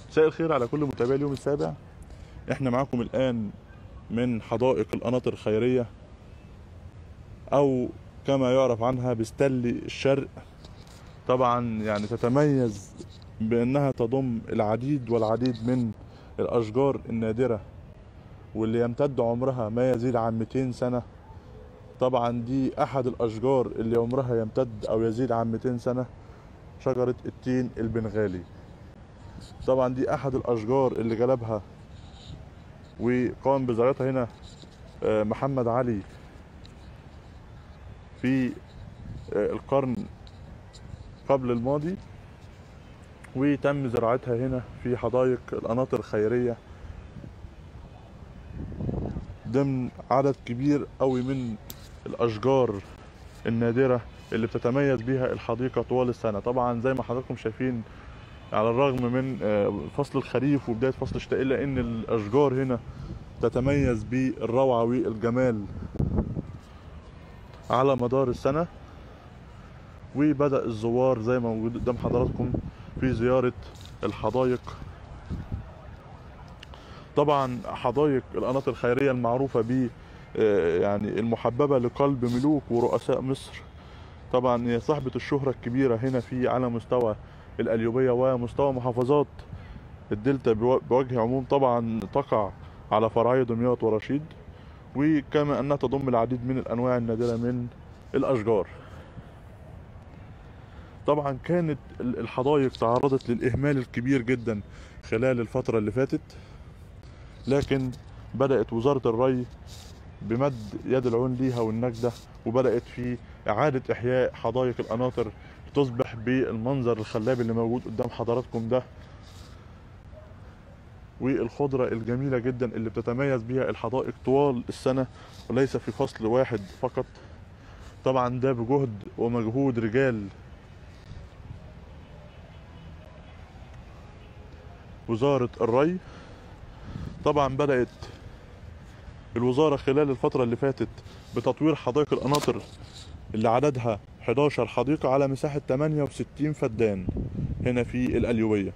مساء الخير على كل متابعي اليوم السابع احنا معاكم الان من حدائق القناطر الخيرية او كما يعرف عنها بستلي الشرق طبعا يعني تتميز بانها تضم العديد والعديد من الاشجار النادرة واللي يمتد عمرها ما يزيد عن 200 سنة طبعا دي احد الاشجار اللي عمرها يمتد او يزيد عن 200 سنة شجرة التين البنغالي طبعا دي احد الاشجار اللي جلبها وقام بزراعتها هنا آه، محمد علي في آه، القرن قبل الماضي وتم زراعتها هنا في حدائق القناطر الخيرية ضمن عدد كبير قوي من الأشجار النادرة اللي بتتميز بيها الحديقة طوال السنة طبعا زي ما حضراتكم شايفين على الرغم من آه، فصل الخريف وبداية فصل الشتاء إلا إن الأشجار هنا تتميز بالروعة والجمال على مدار السنة وبدأ الزوار زي ما موجود قدام حضراتكم في زيارة الحدائق طبعا حدائق القناطر الخيرية المعروفة ب آه، يعني المحببة لقلب ملوك ورؤساء مصر طبعا هي صاحبة الشهرة الكبيرة هنا في على مستوى القليوبية ومستوى محافظات الدلتا بو- بوجه عموم طبعا تقع على فرعي دمياط ورشيد وكما أنها تضم العديد من الأنواع النادرة من الأشجار طبعا كانت ال- الحدائق تعرضت للإهمال الكبير جدا خلال الفترة اللي فاتت لكن بدأت وزارة الري بمد يد العون ليها والنجدة وبدأت في إعادة إحياء حدائق القناطر تصبح بالمنظر الخلاب اللي موجود قدام حضراتكم ده والخضرة الجميلة جدا اللي بتتميز بيها الحدائق طوال السنة وليس في فصل واحد فقط طبعا ده بجهد ومجهود رجال وزارة الري طبعا بدأت الوزارة خلال الفترة اللي فاتت بتطوير حدائق القناطر اللي عددها 11 حديقة على مساحة 68 فدان هنا في القليوبية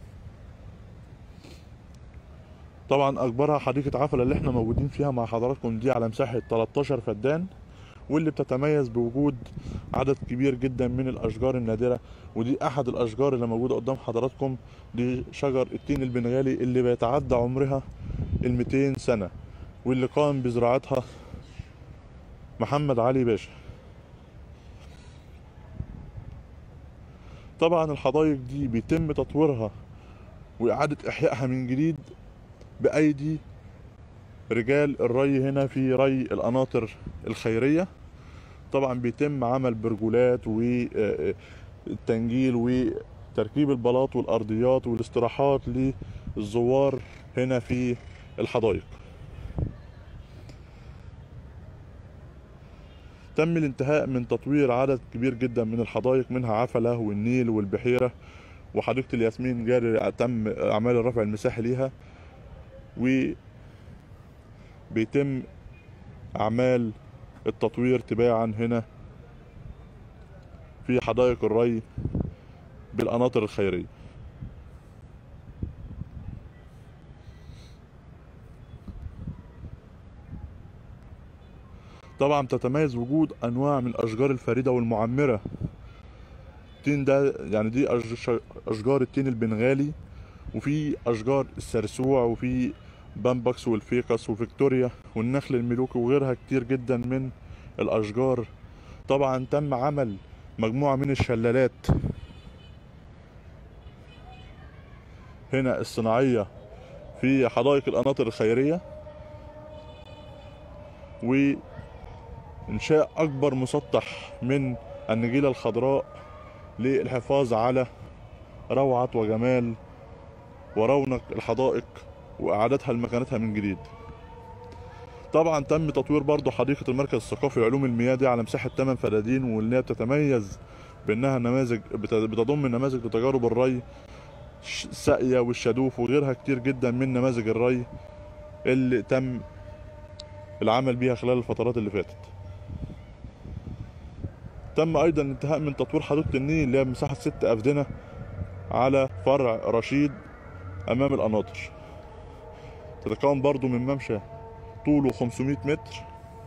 طبعا أكبرها حديقة عفلة اللي احنا موجودين فيها مع حضراتكم دي على مساحة 13 فدان واللي بتتميز بوجود عدد كبير جدا من الأشجار النادرة ودي أحد الأشجار اللي موجودة قدام حضراتكم دي شجر التين البنغالي اللي بيتعدى عمرها ال 200 سنة واللي قام بزراعتها محمد علي باشا طبعا الحدائق دي بيتم تطويرها وإعادة إحيائها من جديد بأيدي رجال الري هنا في ري القناطر الخيرية طبعا بيتم عمل برجولات والتنجيل وتركيب البلاط والأرضيات والاستراحات للزوار هنا في الحدائق تم الانتهاء من تطوير عدد كبير جدا من الحدائق منها عفلة والنيل والبحيرة وحديقة الياسمين جاري تم أعمال الرفع المساحي ليها وبيتم أعمال التطوير تباعا هنا في حدائق الري بالقناطر الخيرية طبعا تتميز وجود انواع من الاشجار الفريده والمعمره التين ده يعني دي أش- اشجار التين البنغالي وفي اشجار السرسوع وفي بامبكس والفيكس وفيكتوريا والنخل الملوكي وغيرها كتير جدا من الاشجار طبعا تم عمل مجموعه من الشلالات هنا الصناعيه في حدائق القناطر الخيريه و إنشاء أكبر مسطح من النجيلة الخضراء للحفاظ على روعة وجمال ورونق الحدائق وإعادتها لمكانتها من جديد طبعا تم تطوير برضو حديقة المركز الثقافي لعلوم المياه دي على مساحة 8 فدادين واللي هي بتتميز بأنها نماذج بت- بتضم نماذج لتجارب الري ش- الساقية والشادوف وغيرها كتير جدا من نماذج الري اللي تم العمل بيها خلال الفترات اللي فاتت تم ايضا الانتهاء من تطوير حديقه النيل اللي هي مساحه ست افدنه على فرع رشيد امام القناطر تتكون برضو من ممشى طوله 500 متر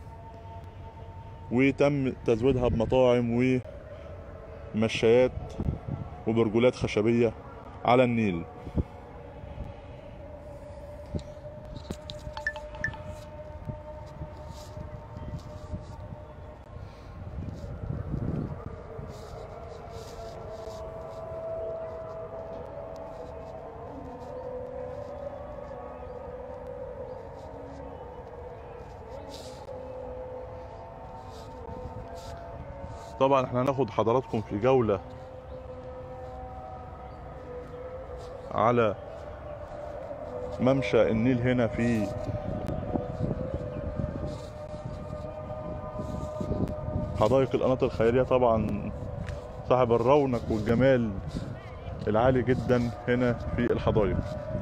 وتم تزويدها بمطاعم ومشايات وبرجولات خشبية على النيل طبعا احنا هناخد حضراتكم في جولة على ممشى النيل هنا في حدائق القناطر الخيرية طبعا صاحب الرونق والجمال العالي جدا هنا في الحدائق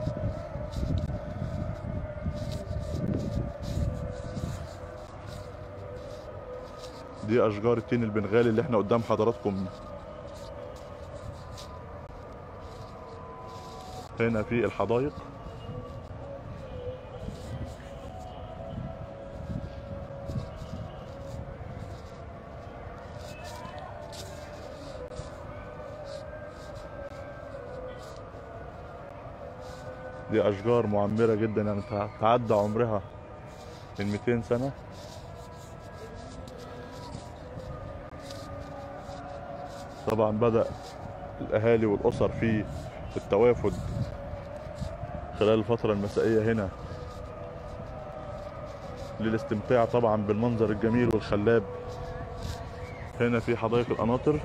دي اشجار التين البنغالي اللي احنا قدام حضراتكم هنا في الحدائق دي اشجار معمره جدا يعني تع- تعدى عمرها ال 200 سنه طبعا بدأ الأهالي والأسر في التوافد خلال الفترة المسائية هنا للاستمتاع طبعا بالمنظر الجميل والخلاب هنا في حدائق القناطر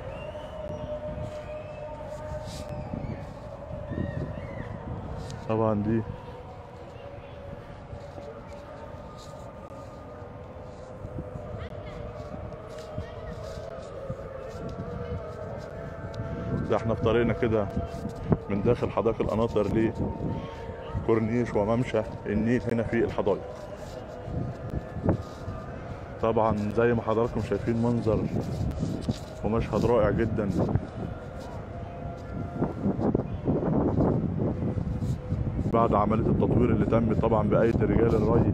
طبعا دي ده احنا في طريقنا كده من داخل حدائق القناطر لكورنيش وممشى النيل هنا في الحدائق طبعا زي ما حضراتكم شايفين منظر ومشهد رائع جدا بعد عملية التطوير اللي تم طبعا بأيدي رجال الري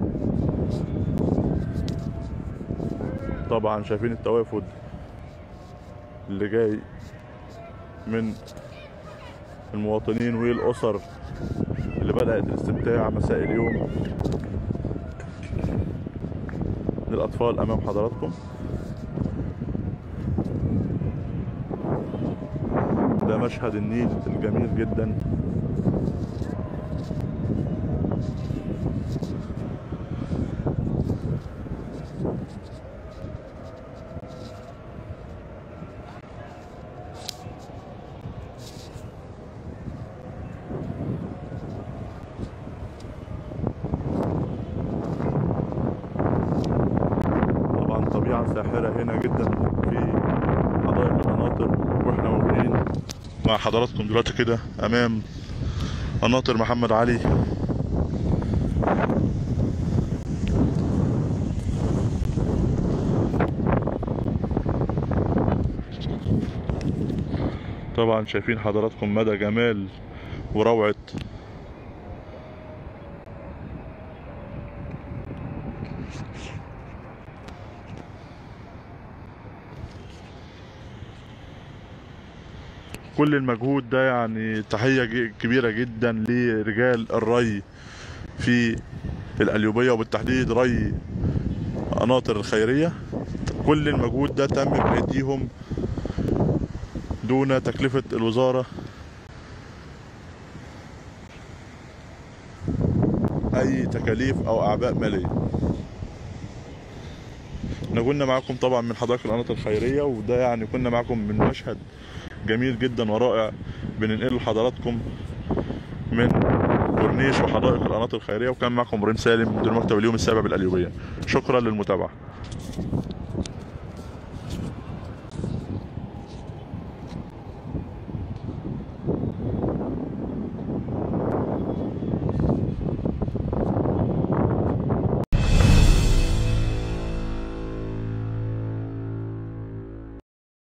طبعا شايفين التوافد اللي جاي من المواطنين والأسر اللي بدأت الاستمتاع مساء اليوم للأطفال أمام حضراتكم ده مشهد النيل الجميل جدا طبعا طبيعة ساحرة هنا جدا في حدائق القناطر واحنا موجودين مع حضراتكم دلوقتي كده امام قناطر محمد علي طبعا شايفين حضراتكم مدى جمال وروعة كل المجهود ده يعني تحية ج- كبيرة جدا لرجال الري في القليوبية وبالتحديد ري قناطر الخيرية كل المجهود ده تم بأيديهم دون تكلفة الوزارة أي تكاليف أو أعباء مالية احنا كنا معاكم طبعا من حدائق القناطر الخيرية وده يعني كنا معاكم من مشهد جميل جدا ورائع بننقله لحضراتكم من كورنيش وحدائق القناطر الخيرية وكان معكم ابراهيم سالم مدير مكتب اليوم السابع بالقليوبية شكرا للمتابعة